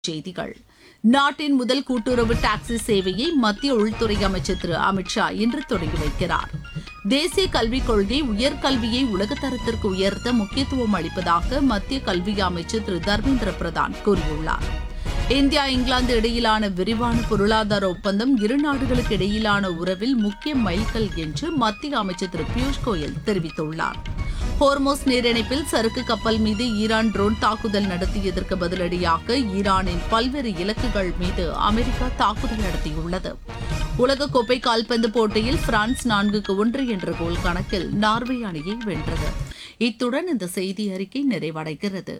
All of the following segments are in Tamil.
செய்திகள் நாட்டின் முதல் கூட்டுறவு டாக்ஸி சேவையை மத்திய உள்துறை அமைச்சர் திரு அமித்ஷா இன்று தொடங்கி வைக்கிறார் தேசிய கல்விக் கொள்கை உயர்கல்வியை உலகத்தரத்திற்கு உயர்த்த முக்கியத்துவம் அளிப்பதாக மத்திய கல்வி அமைச்சர் திரு தர்மேந்திர பிரதான் கூறியுள்ளார் இந்தியா இங்கிலாந்து இடையிலான விரிவான பொருளாதார ஒப்பந்தம் இரு நாடுகளுக்கு இடையிலான உறவில் முக்கிய மைல்கல் என்று மத்திய அமைச்சர் திரு பியூஷ் கோயல் தெரிவித்துள்ளார் ஹோர்மோஸ் நீரிணைப்பில் சரக்கு கப்பல் மீது ஈரான் ட்ரோன் தாக்குதல் நடத்தியதற்கு பதிலடியாக ஈரானின் பல்வேறு இலக்குகள் மீது அமெரிக்கா தாக்குதல் நடத்தியுள்ளது உலகக்கோப்பை கால்பந்து போட்டியில் பிரான்ஸ் நான்குக்கு ஒன்று என்ற கோல் கணக்கில் நார்வே அணியை வென்றது இத்துடன் இந்த செய்தி அறிக்கை நிறைவடைகிறது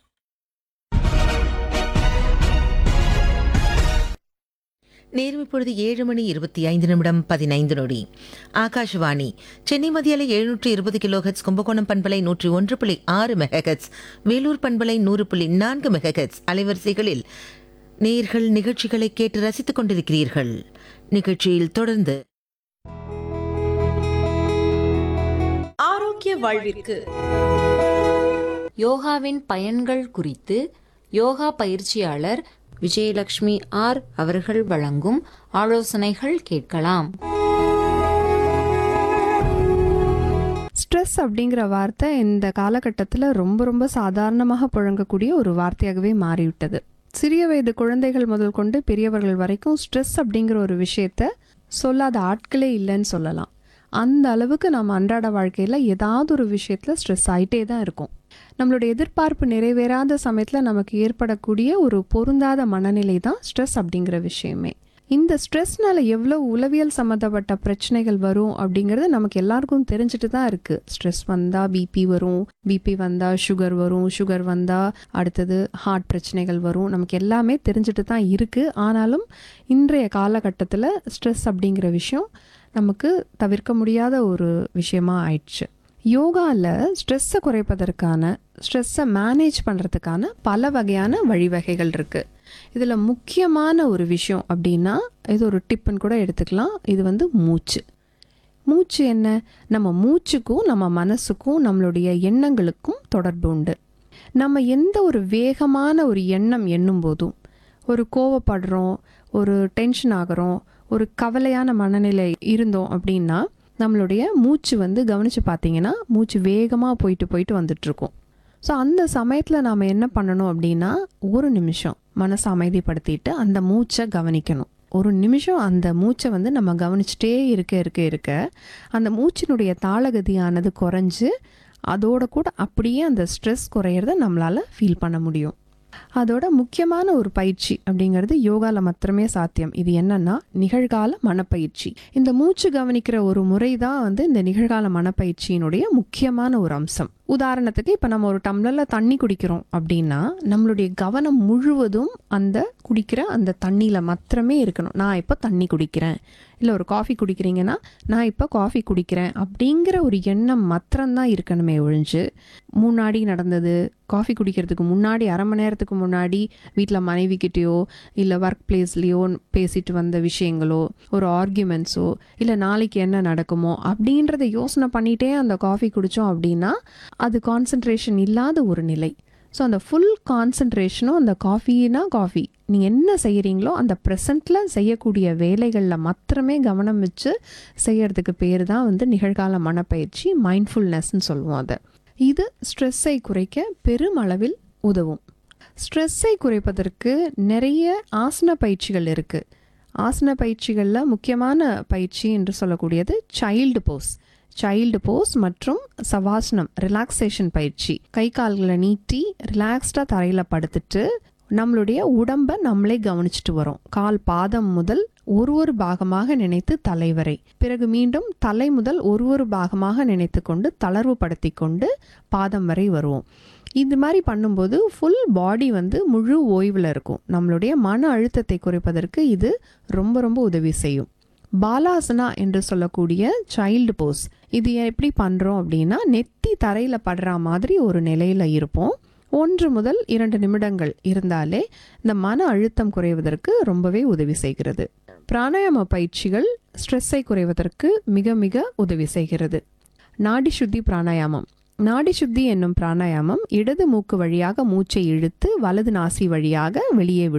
நேரம் இப்பொழுது ஏழு மணி இருபத்தி ஐந்து நிமிடம் பதினைந்து நொடி ஆகாஷவாணி சென்னை மத்தியாலை எழுநூற்று இருபது கிலோஹெட்ஸ் கும்பகோணம் பண்பலை நூற்றி ஒன்று புள்ளி ஆறு மெகஹெட்ஸ் வேலூர் பண்பலை நூறு புள்ளி நான்கு மெகஹெட்ஸ் அலைவரிசைகளில் நேர்கள் நிகழ்ச்சிகளை கேட்டு ரசித்துக் கொண்டிருக்கிறீர்கள் நிகழ்ச்சியில் தொடர்ந்து ஆரோக்கிய வாழ்விற்கு யோகாவின் பயன்கள் குறித்து யோகா பயிற்சியாளர் விஜயலட்சுமி ஆர் அவர்கள் வழங்கும் ஆலோசனைகள் கேட்கலாம் ஸ்ட்ரெஸ் அப்படிங்கிற வார்த்தை இந்த காலகட்டத்தில் ரொம்ப ரொம்ப சாதாரணமாக புழங்கக்கூடிய ஒரு வார்த்தையாகவே மாறிவிட்டது சிறிய வயது குழந்தைகள் முதல் கொண்டு பெரியவர்கள் வரைக்கும் ஸ்ட்ரெஸ் அப்படிங்கிற ஒரு விஷயத்த சொல்லாத ஆட்களே இல்லைன்னு சொல்லலாம் அந்த அளவுக்கு நம்ம அன்றாட வாழ்க்கையில் ஏதாவது ஒரு விஷயத்தில் ஸ்ட்ரெஸ் ஆகிட்டே தான் இருக்கும் நம்மளுடைய எதிர்பார்ப்பு நிறைவேறாத சமயத்தில் நமக்கு ஏற்படக்கூடிய ஒரு பொருந்தாத மனநிலை தான் ஸ்ட்ரெஸ் அப்படிங்கிற விஷயமே இந்த ஸ்ட்ரெஸ்னால எவ்வளோ உளவியல் சம்மந்தப்பட்ட பிரச்சனைகள் வரும் அப்படிங்கிறது நமக்கு எல்லாருக்கும் தெரிஞ்சுட்டு தான் இருக்கு ஸ்ட்ரெஸ் வந்தா பிபி வரும் பிபி வந்தா சுகர் வரும் சுகர் வந்தா அடுத்தது ஹார்ட் பிரச்சனைகள் வரும் நமக்கு எல்லாமே தெரிஞ்சுட்டு தான் இருக்கு ஆனாலும் இன்றைய காலகட்டத்தில் ஸ்ட்ரெஸ் அப்படிங்கிற விஷயம் நமக்கு தவிர்க்க முடியாத ஒரு விஷயமா ஆயிடுச்சு யோகாவில் ஸ்ட்ரெஸ்ஸை குறைப்பதற்கான ஸ்ட்ரெஸ்ஸை மேனேஜ் பண்ணுறதுக்கான பல வகையான வழிவகைகள் இருக்குது இதில் முக்கியமான ஒரு விஷயம் அப்படின்னா இது ஒரு டிப்புன்னு கூட எடுத்துக்கலாம் இது வந்து மூச்சு மூச்சு என்ன நம்ம மூச்சுக்கும் நம்ம மனசுக்கும் நம்மளுடைய எண்ணங்களுக்கும் தொடர்பு உண்டு நம்ம எந்த ஒரு வேகமான ஒரு எண்ணம் எண்ணும் போதும் ஒரு கோவப்படுறோம் ஒரு டென்ஷன் ஆகிறோம் ஒரு கவலையான மனநிலை இருந்தோம் அப்படின்னா நம்மளுடைய மூச்சு வந்து கவனித்து பார்த்தீங்கன்னா மூச்சு வேகமாக போயிட்டு போயிட்டு வந்துட்டுருக்கும் ஸோ அந்த சமயத்தில் நாம் என்ன பண்ணணும் அப்படின்னா ஒரு நிமிஷம் மனசை அமைதிப்படுத்திட்டு அந்த மூச்சை கவனிக்கணும் ஒரு நிமிஷம் அந்த மூச்சை வந்து நம்ம கவனிச்சுட்டே இருக்க இருக்க இருக்க அந்த மூச்சினுடைய தாளகதியானது குறைஞ்சு அதோட கூட அப்படியே அந்த ஸ்ட்ரெஸ் குறையிறத நம்மளால் ஃபீல் பண்ண முடியும் அதோட முக்கியமான ஒரு பயிற்சி அப்படிங்கிறது யோகாவில் மாத்திரமே சாத்தியம் இது என்னன்னா நிகழ்கால மனப்பயிற்சி இந்த மூச்சு கவனிக்கிற ஒரு முறை தான் வந்து இந்த நிகழ்கால மனப்பயிற்சியினுடைய முக்கியமான ஒரு அம்சம் உதாரணத்துக்கு இப்போ நம்ம ஒரு டம்ளரில் தண்ணி குடிக்கிறோம் அப்படின்னா நம்மளுடைய கவனம் முழுவதும் அந்த குடிக்கிற அந்த தண்ணியில் மாத்திரமே இருக்கணும் நான் இப்போ தண்ணி குடிக்கிறேன் இல்லை ஒரு காஃபி குடிக்கிறீங்கன்னா நான் இப்போ காஃபி குடிக்கிறேன் அப்படிங்கிற ஒரு எண்ணம் மாத்திரம்தான் இருக்கணுமே ஒழிஞ்சு முன்னாடி நடந்தது காஃபி குடிக்கிறதுக்கு முன்னாடி அரை மணி நேரத்துக்கு முன்னாடி வீட்டில் மனைவிக்கிட்டேயோ இல்லை ஒர்க் பிளேஸ்லேயோ பேசிட்டு வந்த விஷயங்களோ ஒரு ஆர்கியூமெண்ட்ஸோ இல்லை நாளைக்கு என்ன நடக்குமோ அப்படின்றத யோசனை பண்ணிகிட்டே அந்த காஃபி குடித்தோம் அப்படின்னா அது கான்சன்ட்ரேஷன் இல்லாத ஒரு நிலை ஸோ அந்த ஃபுல் கான்சன்ட்ரேஷனும் அந்த காஃபினா காஃபி நீங்கள் என்ன செய்கிறீங்களோ அந்த ப்ரெசண்ட்டில் செய்யக்கூடிய வேலைகளில் மாத்திரமே கவனம் வச்சு செய்யறதுக்கு பேர் தான் வந்து நிகழ்கால மனப்பயிற்சி மைண்ட்ஃபுல்னஸ்ன்னு சொல்லுவோம் அதை இது ஸ்ட்ரெஸ்ஸை குறைக்க பெருமளவில் உதவும் ஸ்ட்ரெஸ்ஸை குறைப்பதற்கு நிறைய ஆசன பயிற்சிகள் இருக்குது ஆசன பயிற்சிகளில் முக்கியமான பயிற்சி என்று சொல்லக்கூடியது சைல்டு போஸ் சைல்டு போஸ் மற்றும் சவாசனம் ரிலாக்ஸேஷன் பயிற்சி கை கால்களை நீட்டி ரிலாக்ஸ்டாக தரையில் படுத்துட்டு நம்மளுடைய உடம்பை நம்மளே கவனிச்சுட்டு வரோம் கால் பாதம் முதல் ஒரு ஒரு பாகமாக நினைத்து தலை வரை பிறகு மீண்டும் தலை முதல் ஒரு ஒரு பாகமாக நினைத்து கொண்டு தளர்வு படுத்தி கொண்டு பாதம் வரை வருவோம் இது மாதிரி பண்ணும்போது ஃபுல் பாடி வந்து முழு ஓய்வில் இருக்கும் நம்மளுடைய மன அழுத்தத்தை குறைப்பதற்கு இது ரொம்ப ரொம்ப உதவி செய்யும் பாலாசனா என்று சொல்லக்கூடிய சைல்டு போஸ் இது எப்படி பண்ணுறோம் அப்படின்னா நெத்தி தரையில் படுற மாதிரி ஒரு நிலையில் இருப்போம் ஒன்று முதல் இரண்டு நிமிடங்கள் இருந்தாலே இந்த மன அழுத்தம் குறைவதற்கு ரொம்பவே உதவி செய்கிறது பிராணாயாம பயிற்சிகள் ஸ்ட்ரெஸ்ஸை குறைவதற்கு மிக மிக உதவி செய்கிறது நாடி சுத்தி பிராணாயாமம் நாடி சுத்தி என்னும் பிராணாயாமம் இடது மூக்கு வழியாக மூச்சை இழுத்து வலது நாசி வழியாக வெளியே விடும்